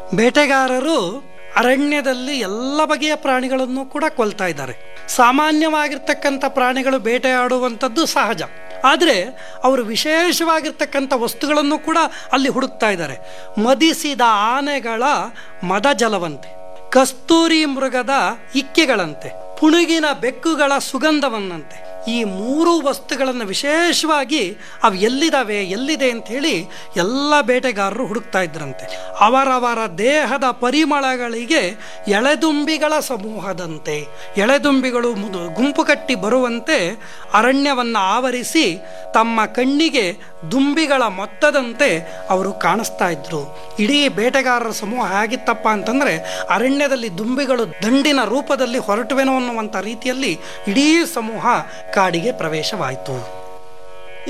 ಬೇಟೆಗಾರರು ಅರಣ್ಯದಲ್ಲಿ ಎಲ್ಲ ಬಗೆಯ ಪ್ರಾಣಿಗಳನ್ನು ಕೂಡ ಕೊಲ್ತಾ ಇದ್ದಾರೆ ಸಾಮಾನ್ಯವಾಗಿರ್ತಕ್ಕಂಥ ಪ್ರಾಣಿಗಳು ಬೇಟೆಯಾಡುವಂಥದ್ದು ಸಹಜ ಆದರೆ ಅವರು ವಿಶೇಷವಾಗಿರ್ತಕ್ಕಂಥ ವಸ್ತುಗಳನ್ನು ಕೂಡ ಅಲ್ಲಿ ಹುಡುಕ್ತಾ ಇದ್ದಾರೆ ಮದಿಸಿದ ಆನೆಗಳ ಮದ ಜಲವಂತೆ ಕಸ್ತೂರಿ ಮೃಗದ ಇಕ್ಕೆಗಳಂತೆ ಪುಣುಗಿನ ಬೆಕ್ಕುಗಳ ಸುಗಂಧವನ್ನಂತೆ ಈ ಮೂರು ವಸ್ತುಗಳನ್ನು ವಿಶೇಷವಾಗಿ ಅವು ಎಲ್ಲಿದ್ದಾವೆ ಎಲ್ಲಿದೆ ಅಂತ ಹೇಳಿ ಎಲ್ಲ ಬೇಟೆಗಾರರು ಹುಡುಕ್ತಾ ಇದ್ರಂತೆ ಅವರವರ ದೇಹದ ಪರಿಮಳಗಳಿಗೆ ಎಳೆದುಂಬಿಗಳ ಸಮೂಹದಂತೆ ಎಳೆದುಂಬಿಗಳು ಮುದು- ಗುಂಪು ಕಟ್ಟಿ ಬರುವಂತೆ ಅರಣ್ಯವನ್ನು ಆವರಿಸಿ ತಮ್ಮ ಕಣ್ಣಿಗೆ ದುಂಬಿಗಳ ಮೊತ್ತದಂತೆ ಅವರು ಕಾಣಿಸ್ತಾ ಇದ್ರು ಇಡೀ ಬೇಟೆಗಾರರ ಸಮೂಹ ಹೇಗಿತ್ತಪ್ಪ ಅಂತಂದ್ರೆ ಅರಣ್ಯದಲ್ಲಿ ದುಂಬಿಗಳು ದಂಡಿನ ರೂಪದಲ್ಲಿ ಹೊರಟುವೆನೋ ಅನ್ನುವಂಥ ರೀತಿಯಲ್ಲಿ ಇಡೀ ಸಮೂಹ ಕಾಡಿಗೆ ಪ್ರವೇಶವಾಯಿತು